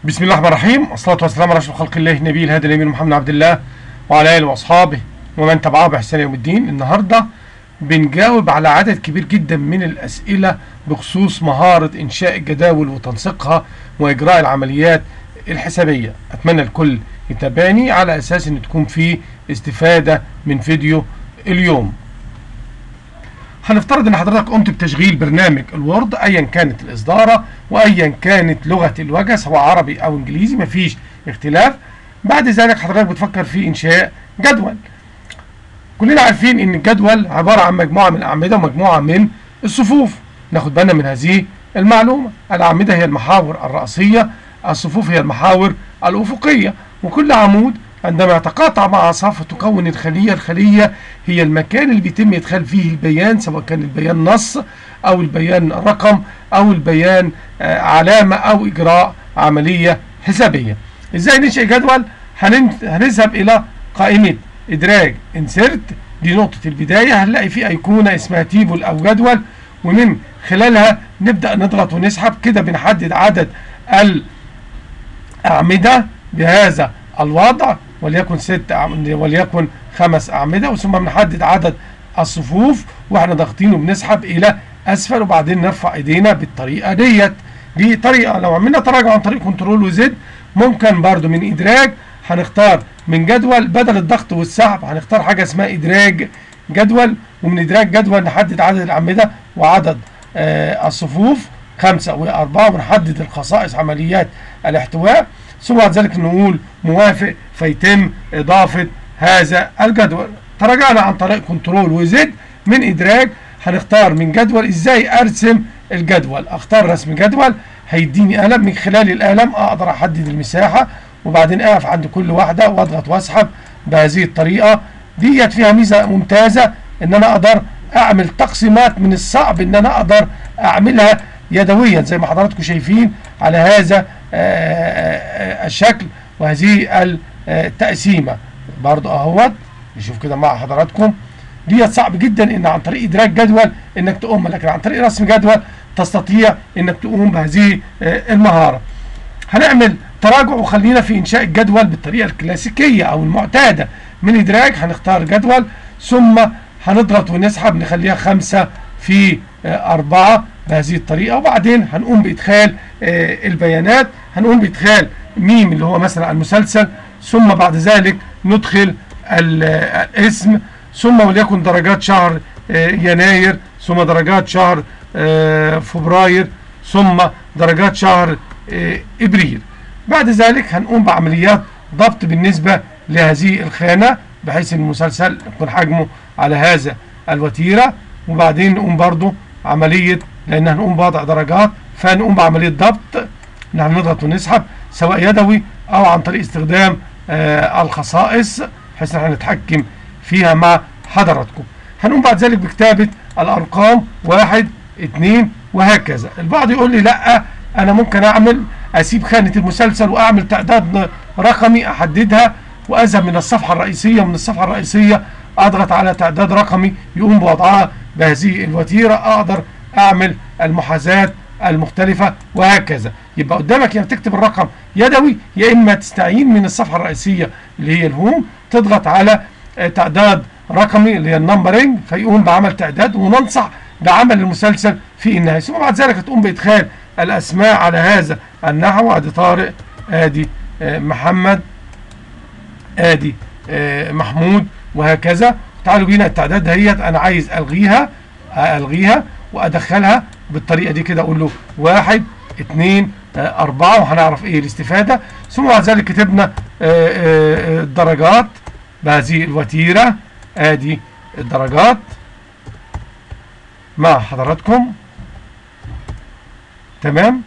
بسم الله الرحمن الرحيم والصلاة والسلام على أشرف خلق الله النبي الهادي الأمين محمد عبد الله وعلى آله وأصحابه ومن تبعه بإحسان يوم الدين النهاردة بنجاوب على عدد كبير جدا من الأسئلة بخصوص مهارة إنشاء الجداول وتنسيقها وإجراء العمليات الحسابية أتمنى الكل يتابعني على أساس أن تكون في استفادة من فيديو اليوم هنفترض ان حضرتك قمت بتشغيل برنامج الوورد ايا كانت الاصداره وايا كانت لغه الواجهه سواء عربي او انجليزي مفيش اختلاف بعد ذلك حضرتك بتفكر في انشاء جدول كلنا عارفين ان الجدول عباره عن مجموعه من الاعمده ومجموعه من الصفوف ناخد بالنا من هذه المعلومه الاعمده هي المحاور الرئيسيه الصفوف هي المحاور الافقيه وكل عمود عندما يتقاطع مع صف تكون الخلية الخلية هي المكان اللي بيتم إدخال فيه البيان سواء كان البيان نص أو البيان رقم أو البيان آه علامة أو إجراء عملية حسابية إزاي ننشئ جدول هنذهب إلى قائمة إدراج انسرت دي نقطة البداية هنلاقي في أيقونة اسمها تيبل أو جدول ومن خلالها نبدأ نضغط ونسحب كده بنحدد عدد الأعمدة بهذا الوضع وليكن ست وليكن خمس أعمدة ثم بنحدد عدد الصفوف واحنا ضاغطين وبنسحب إلى أسفل وبعدين نرفع إيدينا بالطريقة ديت دي طريقة لو عملنا تراجع عن طريق كنترول وزد ممكن برضو من إدراج هنختار من جدول بدل الضغط والسحب هنختار حاجة اسمها إدراج جدول ومن إدراج جدول نحدد عدد الأعمدة وعدد آه الصفوف خمسة وأربعة ونحدد الخصائص عمليات الاحتواء ثم بعد ذلك نقول موافق فيتم إضافة هذا الجدول تراجعنا عن طريق كنترول وزد من إدراج هنختار من جدول إزاي أرسم الجدول أختار رسم جدول هيديني قلم من خلال القلم أقدر أحدد المساحة وبعدين أقف عند كل واحدة وأضغط وأسحب بهذه الطريقة ديت فيها ميزة ممتازة إن أنا أقدر أعمل تقسيمات من الصعب إن أنا أقدر أعملها يدويا زي ما حضراتكم شايفين على هذا الشكل وهذه التقسيمه برضو اهوت نشوف كده مع حضراتكم ديت صعب جدا ان عن طريق ادراك جدول انك تقوم لكن عن طريق رسم جدول تستطيع انك تقوم بهذه المهاره هنعمل تراجع وخلينا في انشاء الجدول بالطريقه الكلاسيكيه او المعتاده من ادراك هنختار جدول ثم هنضغط ونسحب نخليها خمسة في أربعة بهذه الطريقة وبعدين هنقوم بإدخال البيانات هنقوم بإدخال ميم اللي هو مثلا المسلسل ثم بعد ذلك ندخل الاسم ثم وليكن درجات شهر يناير ثم درجات شهر فبراير ثم درجات شهر ابريل بعد ذلك هنقوم بعمليات ضبط بالنسبة لهذه الخانة بحيث المسلسل يكون حجمه على هذا الوتيرة وبعدين نقوم برضو عملية لأن هنقوم بوضع درجات فنقوم بعملية ضبط نحن نضغط ونسحب سواء يدوي أو عن طريق استخدام آه الخصائص بحيث نحن نتحكم فيها مع حضراتكم هنقوم بعد ذلك بكتابة الأرقام واحد اتنين وهكذا البعض يقول لي لا أنا ممكن أعمل أسيب خانة المسلسل وأعمل تعداد رقمي أحددها وأذهب من الصفحة الرئيسية ومن الصفحة الرئيسية أضغط على تعداد رقمي يقوم بوضعها بهذه الوتيرة أقدر أعمل المحاذاة المختلفة وهكذا يبقى قدامك يا تكتب الرقم يدوي يا إما تستعين من الصفحة الرئيسية اللي هي الهوم تضغط على تعداد رقمي اللي هي النمبرنج فيقوم بعمل تعداد وننصح بعمل المسلسل في النهاية ثم بعد ذلك تقوم بإدخال الأسماء على هذا النحو أدي طارق أدي محمد أدي محمود وهكذا تعالوا بينا التعداد دهيت أنا عايز ألغيها ألغيها وأدخلها بالطريقة دي كده أقول له واحد اتنين أربعة وهنعرف إيه الاستفادة ثم بعد ذلك كتبنا الدرجات بهذه الوتيرة آدي الدرجات مع حضراتكم تمام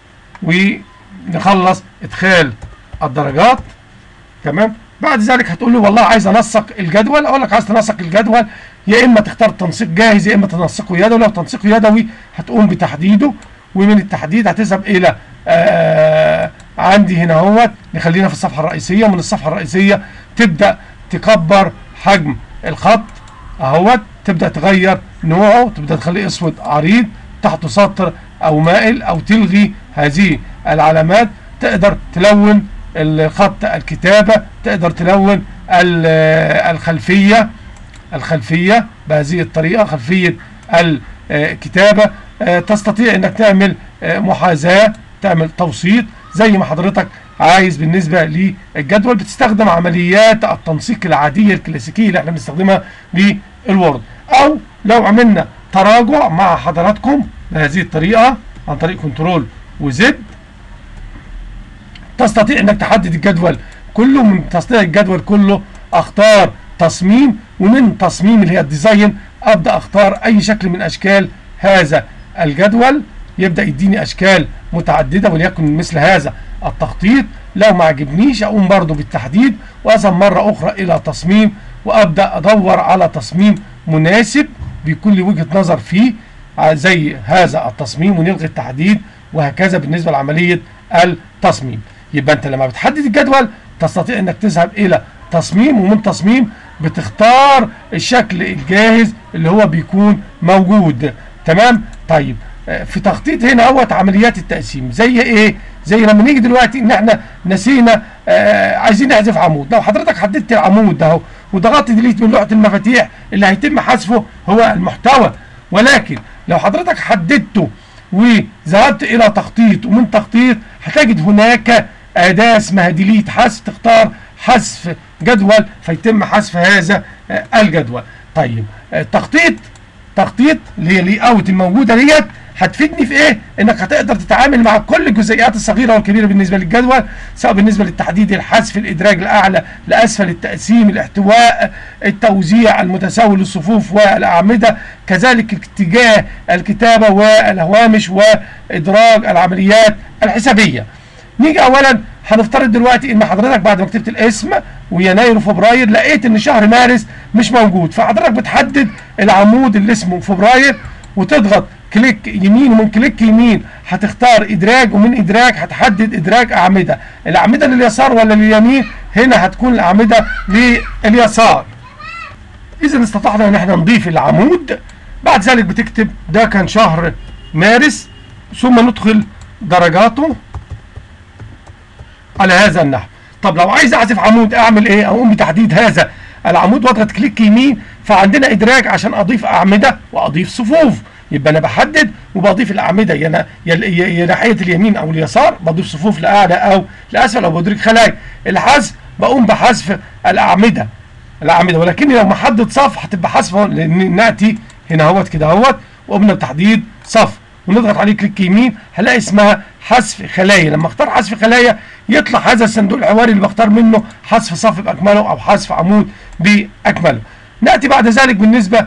ونخلص إدخال الدرجات تمام بعد ذلك هتقول له والله عايز انسق الجدول اقول لك عايز تنسق الجدول يا اما تختار تنسيق جاهز يا اما تنسقه يدوي لو تنسيق يدوي هتقوم بتحديده ومن التحديد هتذهب الى آه عندي هنا اهوت نخلينا في الصفحه الرئيسيه ومن الصفحه الرئيسيه تبدا تكبر حجم الخط اهوت تبدا تغير نوعه تبدا تخليه اسود عريض تحته سطر او مائل او تلغي هذه العلامات تقدر تلون الخط الكتابة تقدر تلون الخلفية الخلفية بهذه الطريقة خلفية الكتابة تستطيع انك تعمل محاذاة تعمل توسيط زي ما حضرتك عايز بالنسبة للجدول بتستخدم عمليات التنسيق العادية الكلاسيكية اللي احنا بنستخدمها للوورد او لو عملنا تراجع مع حضراتكم بهذه الطريقة عن طريق كنترول وزد تستطيع انك تحدد الجدول كله من تصنيع الجدول كله اختار تصميم ومن تصميم اللي هي الديزاين ابدا اختار اي شكل من اشكال هذا الجدول يبدا يديني اشكال متعدده وليكن مثل هذا التخطيط لو ما عجبنيش اقوم برضو بالتحديد واذهب مره اخرى الى تصميم وابدا ادور على تصميم مناسب بيكون لي وجهه نظر فيه زي هذا التصميم ونلغي التحديد وهكذا بالنسبه لعمليه التصميم يبقى انت لما بتحدد الجدول تستطيع انك تذهب الى تصميم ومن تصميم بتختار الشكل الجاهز اللي هو بيكون موجود تمام طيب في تخطيط هنا اهوت عمليات التقسيم زي ايه زي لما نيجي دلوقتي ان احنا نسينا آه عايزين نحذف عمود لو حضرتك حددت العمود ده وضغطت ديليت من لوحه المفاتيح اللي هيتم حذفه هو المحتوى ولكن لو حضرتك حددته وذهبت الى تخطيط ومن تخطيط هتجد هناك اداه اسمها ديليت حذف تختار حذف جدول فيتم حذف هذا آه الجدول طيب التخطيط تخطيط اللي هي لي اوت الموجوده ديت هتفيدني في ايه؟ انك هتقدر تتعامل مع كل الجزئيات الصغيره والكبيره بالنسبه للجدول سواء بالنسبه للتحديد الحذف الادراج الاعلى لاسفل التقسيم الاحتواء التوزيع المتساوي للصفوف والاعمده كذلك اتجاه الكتابه والهوامش وادراج العمليات الحسابيه. نيجي اولا هنفترض دلوقتي ان حضرتك بعد ما كتبت الاسم ويناير وفبراير لقيت ان شهر مارس مش موجود فحضرتك بتحدد العمود اللي اسمه فبراير وتضغط كليك يمين ومن كليك يمين هتختار ادراج ومن ادراج هتحدد ادراج اعمده الاعمده لليسار ولا لليمين هنا هتكون الاعمده لليسار اذا استطعنا ان احنا نضيف العمود بعد ذلك بتكتب ده كان شهر مارس ثم ندخل درجاته على هذا النحو طب لو عايز احذف عمود اعمل ايه اقوم بتحديد هذا العمود واضغط كليك يمين فعندنا ادراج عشان اضيف اعمده واضيف صفوف يبقى انا بحدد وبضيف الاعمده يا يا ناحيه اليمين او اليسار بضيف صفوف لاعلى او لاسفل او بدرج خلايا الحذف بقوم بحذف الاعمده الاعمده ولكني لو محدد صف هتبقى حذفه لان ناتي هنا اهوت كده اهوت وقمنا بتحديد صف ونضغط عليه كليك يمين هلاقي اسمها حذف خلايا لما اختار حذف خلايا يطلع هذا الصندوق الحواري اللي بختار منه حذف صف باكمله او حذف عمود باكمله ناتي بعد ذلك بالنسبه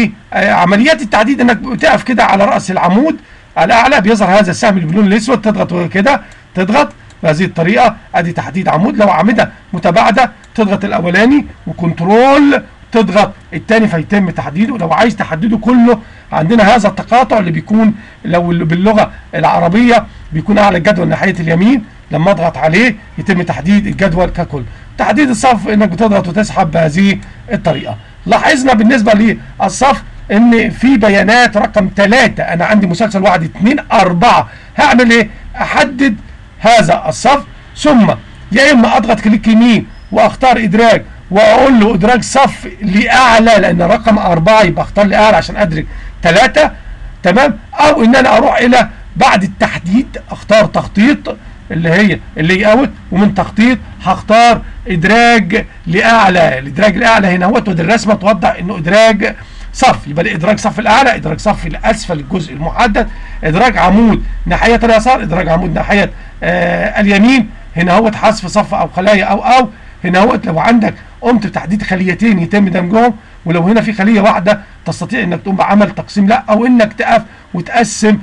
لعمليات التحديد انك بتقف كده على راس العمود الاعلى بيظهر هذا السهم اللي باللون الاسود تضغط كده تضغط بهذه الطريقه ادي تحديد عمود لو اعمده متباعده تضغط الاولاني وكنترول تضغط الثاني فيتم تحديده لو عايز تحدده كله عندنا هذا التقاطع اللي بيكون لو باللغه العربيه بيكون اعلى الجدول ناحيه اليمين لما اضغط عليه يتم تحديد الجدول ككل تحديد الصف انك بتضغط وتسحب بهذه الطريقه لاحظنا بالنسبه للصف ان في بيانات رقم 3 انا عندي مسلسل واحد 2 4 هعمل ايه احدد هذا الصف ثم يا اما اضغط كليك يمين واختار ادراج واقول له ادراج صف لاعلى لان رقم 4 يبقى اختار لاعلى عشان ادرج 3 تمام او ان انا اروح الى بعد التحديد اختار تخطيط اللي هي اللي اوت ومن تخطيط هختار ادراج لاعلى الادراج الاعلى هنا اهوت ودي الرسمه توضح انه ادراج صف يبقى ده ادراج صف الاعلى ادراج صف الاسفل الجزء المحدد ادراج عمود ناحيه اليسار ادراج عمود ناحيه آه اليمين هنا اهوت حذف صف او خلايا او او هنا اهوت لو عندك قمت بتحديد خليتين يتم دمجهم ولو هنا في خليه واحده تستطيع انك تقوم بعمل تقسيم لا او انك تقف وتقسم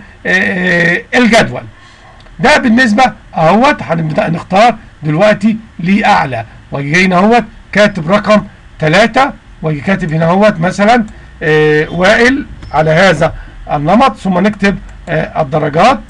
آه الجدول ده بالنسبه اهوت هنبدا نختار دلوقتي لاعلى واجي جاي هنا اهوت كاتب رقم 3 واجي كاتب هنا اهوت مثلا آه وائل على هذا النمط ثم نكتب آه الدرجات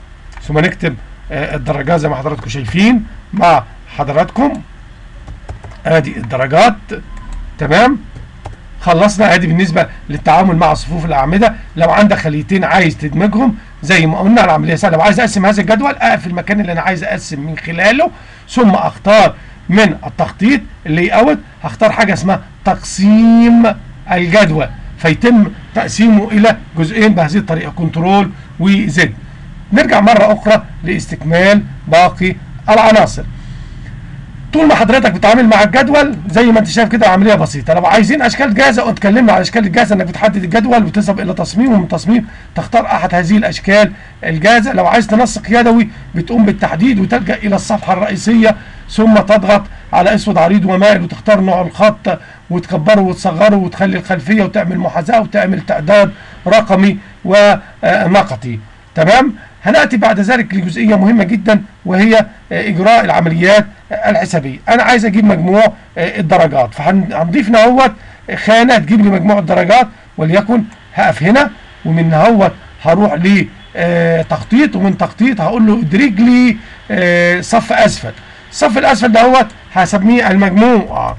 ثم نكتب آه الدرجات زي ما حضراتكم شايفين مع حضراتكم ادي الدرجات تمام خلصنا ادي بالنسبه للتعامل مع صفوف الاعمده لو عندك خليتين عايز تدمجهم زي ما قلنا العمليه سهله لو عايز اقسم هذا الجدول اقفل المكان اللي انا عايز اقسم من خلاله ثم اختار من التخطيط اللي اوت هختار حاجه اسمها تقسيم الجدول فيتم تقسيمه الى جزئين بهذه الطريقه كنترول وزد نرجع مره اخرى لاستكمال باقي العناصر طول ما حضرتك بتتعامل مع الجدول زي ما انت شايف كده عمليه بسيطه لو عايزين اشكال جاهزه واتكلمنا على الاشكال الجاهزه انك بتحدد الجدول وتذهب الى تصميم ومن تصميم تختار احد هذه الاشكال الجاهزه لو عايز تنسق يدوي بتقوم بالتحديد وتلجا الى الصفحه الرئيسيه ثم تضغط على اسود عريض ومائل وتختار نوع الخط وتكبره وتصغره وتخلي الخلفيه وتعمل محاذاه وتعمل تعداد رقمي ونقطي تمام هناتي بعد ذلك لجزئيه مهمه جدا وهي اجراء العمليات الحسابيه انا عايز اجيب مجموع الدرجات فهنضيف نهوت خانه تجيب لي مجموع الدرجات وليكن هقف هنا ومن نهوت هروح ل تخطيط ومن تخطيط هقول له ادرج لي صف اسفل الصف الاسفل دهوت هسميه المجموع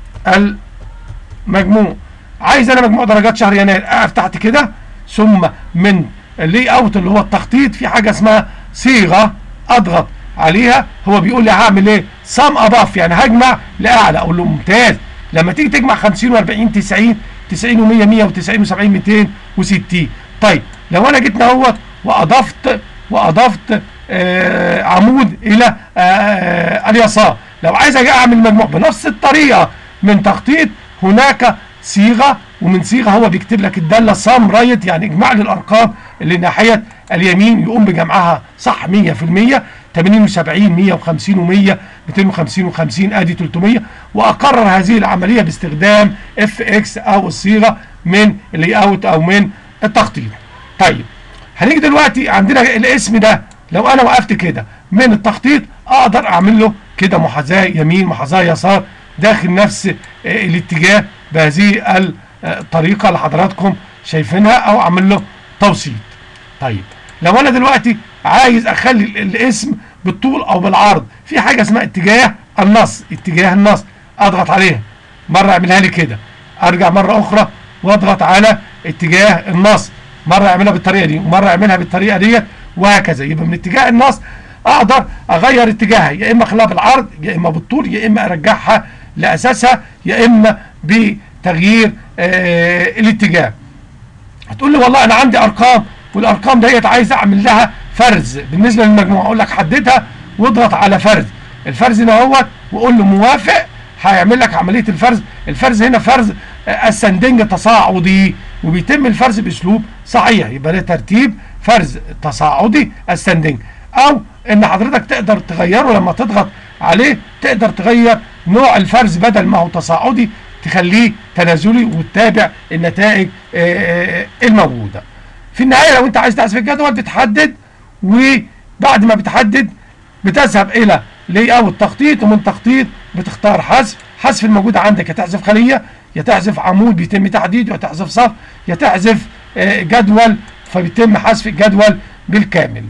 المجموع عايز انا مجموع درجات شهر يناير اقف تحت كده ثم من اللي اوت اللي هو التخطيط في حاجه اسمها صيغه اضغط عليها هو بيقول لي هعمل ايه سام اباف يعني هجمع لاعلى اقول له ممتاز لما تيجي تجمع 50 و40 90 90 و100 190 و70 260 طيب لو انا جيت اهوت واضفت واضفت آه عمود الى آه اليسار لو عايز اجي اعمل مجموع بنفس الطريقه من تخطيط هناك صيغه ومن صيغه هو بيكتب لك الداله سام رايت يعني اجمع لي الارقام اللي ناحيه اليمين يقوم بجمعها صح 100% 80 و70 150 و100 250 و50 ادي 300 واقرر هذه العمليه باستخدام اف اكس او الصيغه من اللي اوت او من التخطيط. طيب هنيجي دلوقتي عندنا الاسم ده لو انا وقفت كده من التخطيط اقدر اعمل له كده محاذاه يمين محاذاه يسار داخل نفس الاتجاه بهذه الطريقه اللي حضراتكم شايفينها او اعمل له توسيط. طيب لو انا دلوقتي عايز اخلي الاسم بالطول او بالعرض في حاجه اسمها اتجاه النص اتجاه النص اضغط عليها مره اعملها لي كده ارجع مره اخرى واضغط على اتجاه النص مره اعملها بالطريقه دي ومره اعملها بالطريقه ديت وهكذا يبقى من اتجاه النص اقدر اغير اتجاهها يا اما اخليها بالعرض يا اما بالطول يا اما ارجعها لاساسها يا اما بتغيير آه الاتجاه هتقول لي والله انا عندي ارقام والارقام ديت عايز اعمل لها فرز بالنسبه للمجموعه اقول لك حددها واضغط على فرز الفرز هنا اهوت وقول له موافق هيعمل لك عمليه الفرز الفرز هنا فرز اسندنج تصاعدي وبيتم الفرز باسلوب صحيح يبقى ده ترتيب فرز تصاعدي اسندنج او ان حضرتك تقدر تغيره لما تضغط عليه تقدر تغير نوع الفرز بدل ما هو تصاعدي تخليه تنازلي وتتابع النتائج الموجوده في النهايه لو انت عايز تحذف الجدول بتحدد وبعد ما بتحدد بتذهب الى لي اوت تخطيط ومن تخطيط بتختار حذف حذف الموجود عندك يا تحذف خليه يا تحذف عمود بيتم تحديده يا تحذف صف يا تحذف جدول فبيتم حذف الجدول بالكامل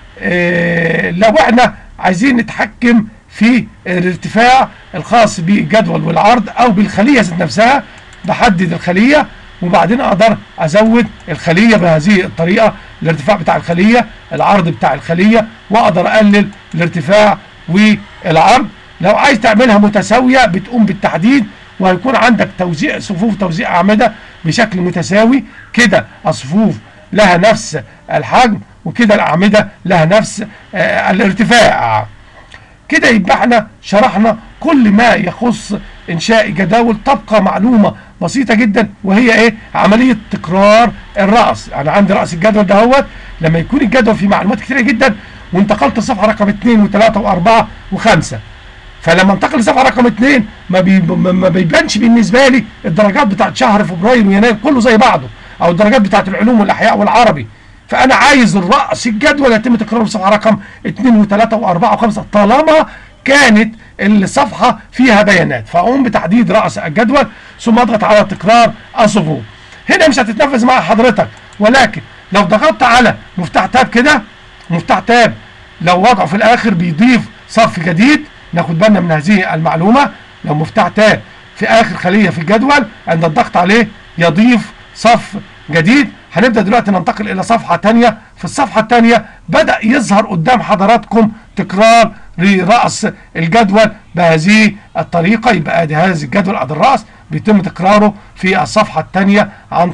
لو احنا عايزين نتحكم في الارتفاع الخاص بالجدول والعرض او بالخليه ذات نفسها بحدد الخليه وبعدين اقدر ازود الخليه بهذه الطريقه الارتفاع بتاع الخليه العرض بتاع الخليه واقدر اقلل الارتفاع والعرض لو عايز تعملها متساويه بتقوم بالتحديد وهيكون عندك توزيع صفوف توزيع اعمده بشكل متساوي كده الصفوف لها نفس الحجم وكده الاعمده لها نفس آه الارتفاع كده يبقى احنا شرحنا كل ما يخص انشاء جداول تبقى معلومه بسيطه جدا وهي ايه عمليه تكرار الراس انا عندي راس الجدول دهوت لما يكون الجدول فيه معلومات كتيره جدا وانتقلت لصفحه رقم 2 و3 و4 و5 فلما انتقل لصفحه رقم 2 ما, بي ما بيبانش بالنسبه لي الدرجات بتاعت شهر فبراير ويناير كله زي بعضه او الدرجات بتاعت العلوم والاحياء والعربي فانا عايز الراس الجدول يتم تكراره في صفحه رقم 2 و3 و4 و5 طالما كانت الصفحه فيها بيانات فاقوم بتحديد راس الجدول ثم اضغط على تكرار الصفوف هنا مش هتتنفذ مع حضرتك ولكن لو ضغطت على مفتاح تاب كده مفتاح تاب لو وضعه في الاخر بيضيف صف جديد ناخد بالنا من هذه المعلومه لو مفتاح تاب في اخر خليه في الجدول عند الضغط عليه يضيف صف جديد هنبدا دلوقتي ننتقل الى صفحه ثانيه في الصفحه الثانيه بدا يظهر قدام حضراتكم تكرار لراس الجدول بهذه الطريقه يبقى ادي هذا الجدول ادي الراس بيتم تكراره في الصفحه الثانيه عن